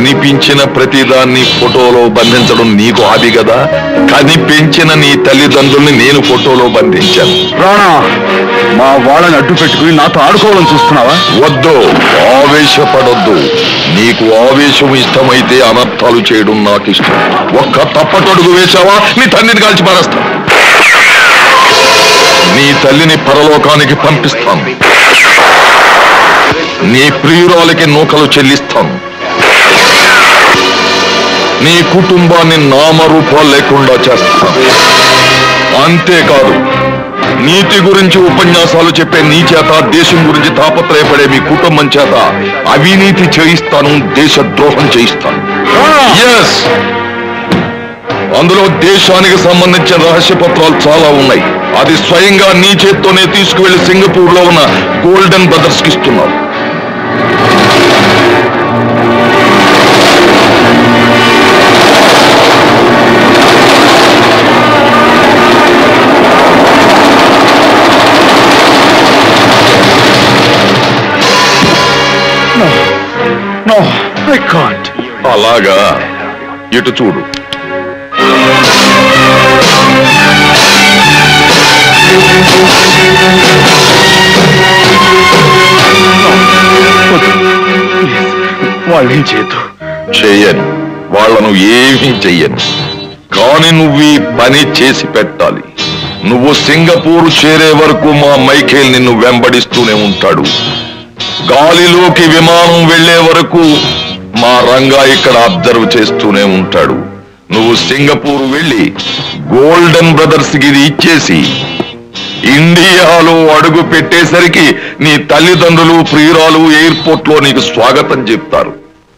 కనిపించిన ప్రతిదాన్ని ఫోటోలో బంధించడం నీకు హాబీ కదా కనిపించిన నీ తల్లిదండ్రుల్ని నేను ఫోటోలో బంధించాను రాణా మా వాళ్ళని అడ్డు పెట్టుకుని నాతో ఆడుకోవాలని చూస్తున్నావా వద్దు ఆవేశపడొద్దు నీకు ఆవేశం ఇష్టమైతే అనర్థాలు చేయడం నాకు ఇష్టం ఒక్క తప్పటడుగు వేశావా నీ తండ్రిని కాల్చి పారేస్తాను నీ తల్లిని పరలోకానికి పంపిస్తాను నీ ప్రియురాలకి నూకలు చెల్లిస్తాను నీ కుటుంబాన్ని నామరూపాలు లేకుండా చేస్తాను అంతేకాదు నీతి గురించి ఉపన్యాసాలు చెప్పే నీ చేత దేశం గురించి తాపత్రయపడే మీ కుటుంబం చేత అవినీతి చేయిస్తాను దేశ ద్రోహం చేయిస్తాను ఎస్ అందులో దేశానికి సంబంధించిన రహస్య పత్రాలు చాలా ఉన్నాయి అది స్వయంగా నీ చేత్తోనే తీసుకువెళ్లి సింగపూర్ లో ఉన్న గోల్డెన్ బ్రదర్స్ కి ఇస్తున్నావు నో ఐ కాంట్ అలాగా ఇటు చూడు వాళ్ళేం చేయొద్దు చేయను వాళ్ళను ఏమీ చెయ్యను కానీ నువ్వు ఈ పని చేసి పెట్టాలి నువ్వు సింగపూర్ చేరే వరకు మా మైఖేల్ నిన్ను వెంబడిస్తూనే ఉంటాడు గాలిలోకి విమానం వెళ్లే వరకు మా రంగా ఇక్కడ అబ్జర్వ్ చేస్తూనే ఉంటాడు నువ్వు సింగపూర్ వెళ్ళి గోల్డెన్ బ్రదర్స్ కి ఇది ఇచ్చేసి ఇండియాలో అడుగు పెట్టేసరికి నీ తల్లిదండ్రులు ప్రియురాలు ఎయిర్పోర్ట్ లో నీకు స్వాగతం చెప్తారు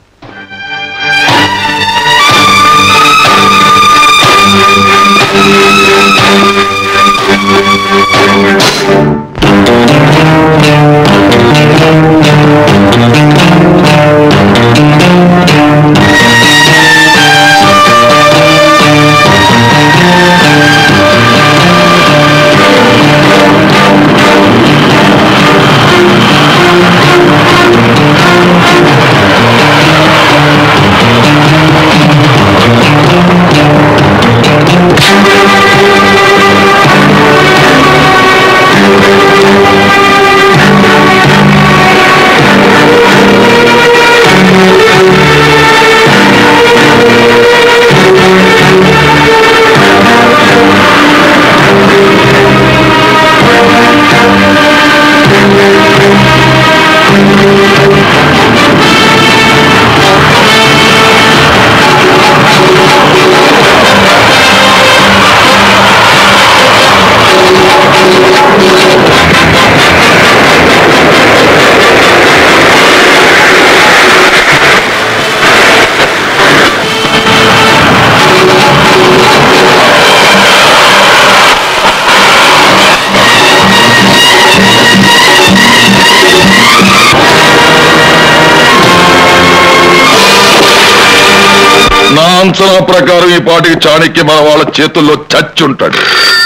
నా అంచనా ప్రకారం ఈ పాటికి చాణక్య మన వాళ్ళ చేతుల్లో చచ్చుంటాడు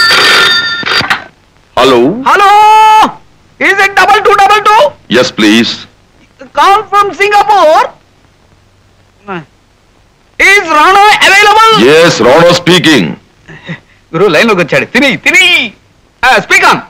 hello hello is it double two double two yes please call from Singapore is Rana available yes Rana speaking Guru line లోకి వచ్చాడు తిని తిని స్పీక్ ఆన్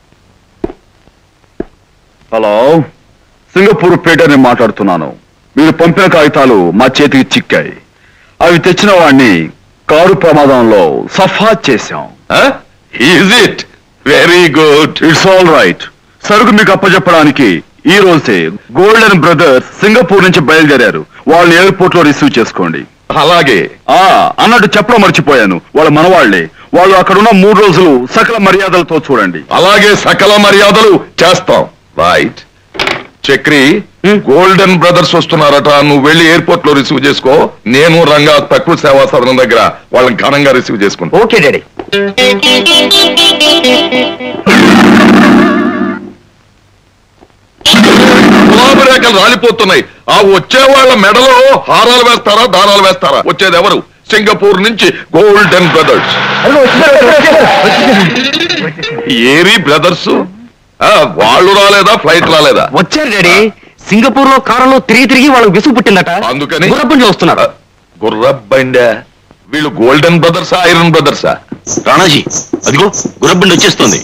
హలో సింగపూర్ పేటని మాట్లాడుతున్నాను మీరు పంపిన కాగితాలు మా చేతికి చిక్కాయి అవి తెచ్చిన వాడిని కారు ప్రమాదంలో సఫా చేశాం is it very good it's all right సరుకు మీకు అప్పచెప్పడానికి ఈ రోజే గోల్డెన్ బ్రదర్స్ సింగపూర్ నుంచి బయలుదేరారు వాళ్ళని ఎయిర్పోర్ట్ లో రిసీవ్ చేసుకోండి అలాగే ఆ అన్నట్టు చెప్పడం మర్చిపోయాను వాళ్ళ మనవాళ్లే వాళ్ళు అక్కడున్న మూడు రోజులు సకల మర్యాదలతో చూడండి అలాగే సకల మర్యాదలు చేస్తాం రైట్ చక్రి గోల్డెన్ బ్రదర్స్ వస్తున్నారట నువ్వు వెళ్ళి ఎయిర్పోర్ట్ లో రిసీవ్ చేసుకో నేను రంగా ప్రకృతి సేవా సదనం దగ్గర వాళ్ళని ఘనంగా రిసీవ్ చేసుకుంటా ఓకే డాడీ గులాబీ రేఖలు రాలిపోతున్నాయి ఆ వచ్చే వాళ్ళ మెడలో హారాలు వేస్తారా దారాలు వేస్తారా వచ్చేది ఎవరు సింగపూర్ నుంచి గోల్డెన్ బ్రదర్స్ ఏరి బ్రదర్స్ వాళ్ళు రాలేదా ఫ్లైట్ రాలేదా వచ్చారు డాడీ సింగపూర్ లో కారంలో తిరిగి తిరిగి వాళ్ళకి విసుగు పుట్టిందట అందుకని గుర్రపుంజి వస్తున్నారు గుర్రబ్బండా వీళ్ళు గోల్డెన్ బ్రదర్సా ఐరన్ బ్రదర్సా రాణాజీ అదిగో గుర్రబండి వచ్చేస్తుంది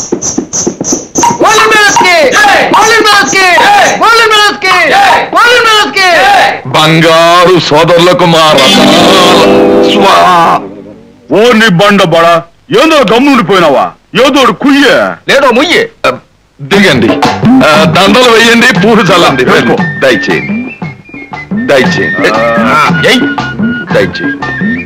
బంగారు సోదరులకు మా రథాల స్వా ఓ నీ బండ బడ ఏందో గమ్ముండిపోయినావా ఏదో కుయ్యే లేదో ముయ్యి ఆ, దిగండి ఆ, దండలు వేయండి పూలు చల్లండి వెళ్ళి. దయచేయండి దయచేయండి ఆ, ఏయ్. దయచేయండి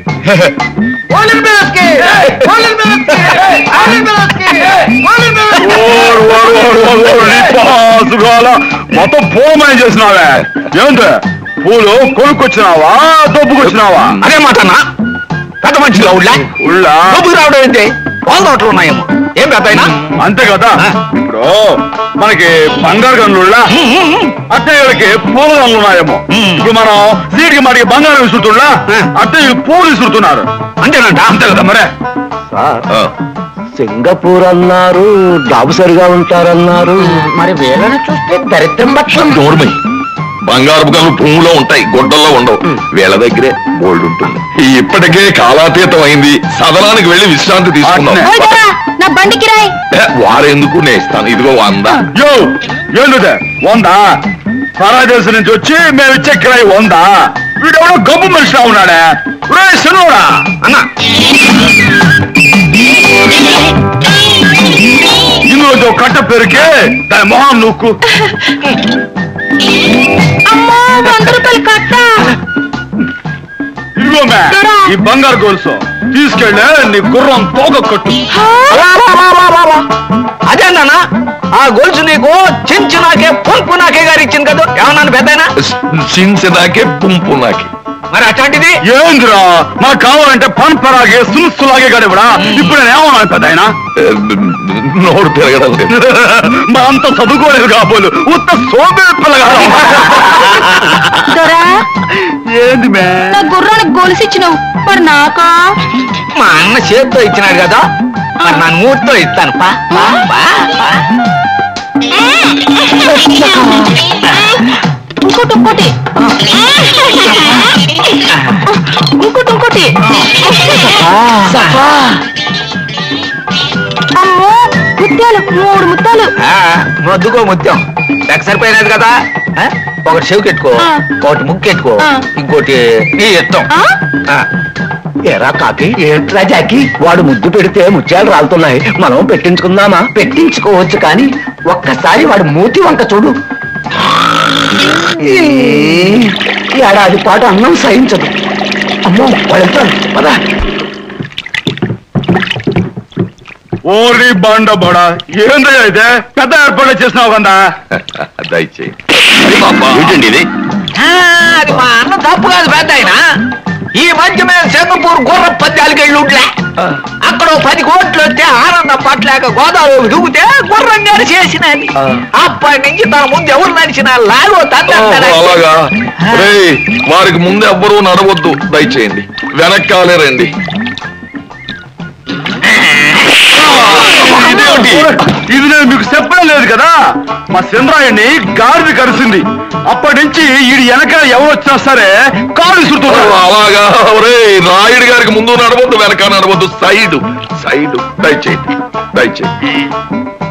ఓరు, ఓరు, ఓరు, ఓరు, ఓరు, నీ పాసుగాల. మొత్తం పూలమయం చేసినావే ఏంది పూలు కొనుక్కొచ్చినావా దొబ్బుకొచ్చినావా అదే మాట అన్నా పెద్ద మనిషి రావుళ్ళా ఉళ్ళా లోపుకి రావడం ఏంటి వాళ్ళ తోటలు ఉన్నాయేమో ఏం పెద్ద అయినా అంతే కదా ఇప్పుడు మనకి బంగారు గనులుళ్ళా అత్తయ్యలకి పూల గనులు ఉన్నాయేమో ఇప్పుడు మనం సీటికి మనకి బంగారం విసురుతుండ్లా అత్తయ్య పూలు విసురుతున్నారు అంతేనంట అంతే కదా మరే ఆ, సింగపూర్ అన్నారు డాబు సరిగా ఉంటారన్నారు మరి వీళ్ళని చూస్తే దరిద్రం పక్షం నోర్మై బంగారు గలు భూమిలో ఉంటాయి గుడ్డల్లో ఉండవు వీళ్ళ దగ్గరే గోల్డ్ ఉంటుంది ఇప్పటికే కాలాతీతం అయింది సదనానికి వెళ్ళి విశ్రాంతి తీసుకున్నాం అట్నే. ఓయ్ దొరా, నా బండి కిరాయ్ ఏ, వారెందుకు నేను ఇస్తాను ఇదిగో వంద యో ఏంటిదే వందా పరాయి దేశం నుంచి వచ్చి మేము ఇచ్చే కిరాయి వందా వీడెవడో గబ్బు మనిషిలా ఉన్నాడే రే శనుడా అన్నా ఇందులో కట్ట పెరిగి దాని మొహం నూక్కు అమ్మో వంద రూపాయలు కట్ట ఇదిగో మే దొరా. ఈ బంగారు గొలుసు తీసుకెళ్ళి నీ గుర్రం తోక కట్టు అదేందన్నా ఆ గొలుసు నీకు చించు నాకే పుంపు నాకే గారు ఇచ్చింది కదా ఏమన్నాను పెద్దయినా చించదాకే పుంపు నాకే మరి అట్లాంటిది ఏందిరా మనకు కావాలంటే పన్ పరాగే సులుసులాగే గడివడా ఇప్పుడు నేను ఏమన్నా పెద్ద ఆయన ఏ, నోరు తిరగడం లేదు మా అంత చదువుకోలేదు కాబోలు ఉత్త సోమే పిల్లగా దొరా ఏంది మే నా గుర్రానికి గొలుసిచ్చినావు మరి నాకా మా అన్న చేతితో ఇచ్చినాడు కదా మరి నా మూతితో ఇస్తాను పా పా, పా, పా. ఇంకోటి ఇంకోటి ఇంకోటి ఇంకోటి అమ్మో ముత్యాలు మూడు ముత్యాలు ఆ, మొద్దుకో ముత్యం లెక్క సరిపోయినది కదా ఆ? ఒకటి చెవికెట్టుకో ఆ. ఒకటి ముక్కెట్టుకో ఆ. ఇంకోటి నీ ఇష్టం ఆ? ఆ. ఎరా కాకి ఏంట్రా జాకి వాడు ముద్దు పెడితే ముత్యాలు రాలుతున్నాయి మనం పెట్టించుకుందామా పెట్టించుకోవచ్చు కానీ ఒక్కసారి వాడు మూతి వంక చూడు ఈ ఏడాది పాటు అన్నం సహించదు అమ్మో వాడు వెళ్తాడు పదా ఓరి బండ బడ ఏందయ్యా ఇదే పెద్ద ఏర్పాటు చేసినావు కదా దయచేయి ఏంటండి ఇది ఆ, అది మా అన్న తప్పు కాదు పెద్ద ఆయన ఈ మధ్య మేము సింగపూర్ గుర్ర పద్యాలకి వెళ్ళి ఉంట్లే అక్కడ ఓ పది కోట్లు వస్తే ఆనందం పట్టలేక గోదావరి దూకితే గుర్రం గారు చేసినది అప్పటి నుంచి తన ముందు ఎవరు నడిచినా లాగో ఓహో, తండ్రి అలాగా రేయ్ వారికి ముందు ఎవ్వరూ నడవద్దు దయచేయండి వెనక్కాలే రండి ఇదేమిటి? ఇది నేను మీకు చెప్పడం లేదు కదా మా చంద్రాయణ్ణి గాడిది కలిసింది అప్పటి నుంచి ఈ వెనక ఎవరు వచ్చినా సరే కాలు ఓ, విసురుతున్నారు అలాగా రే రాయుడు గారికి ముందు నడవద్దు వెనక నడవద్దు సైడ్ సైడ్ దయచేయండి దయచేయండి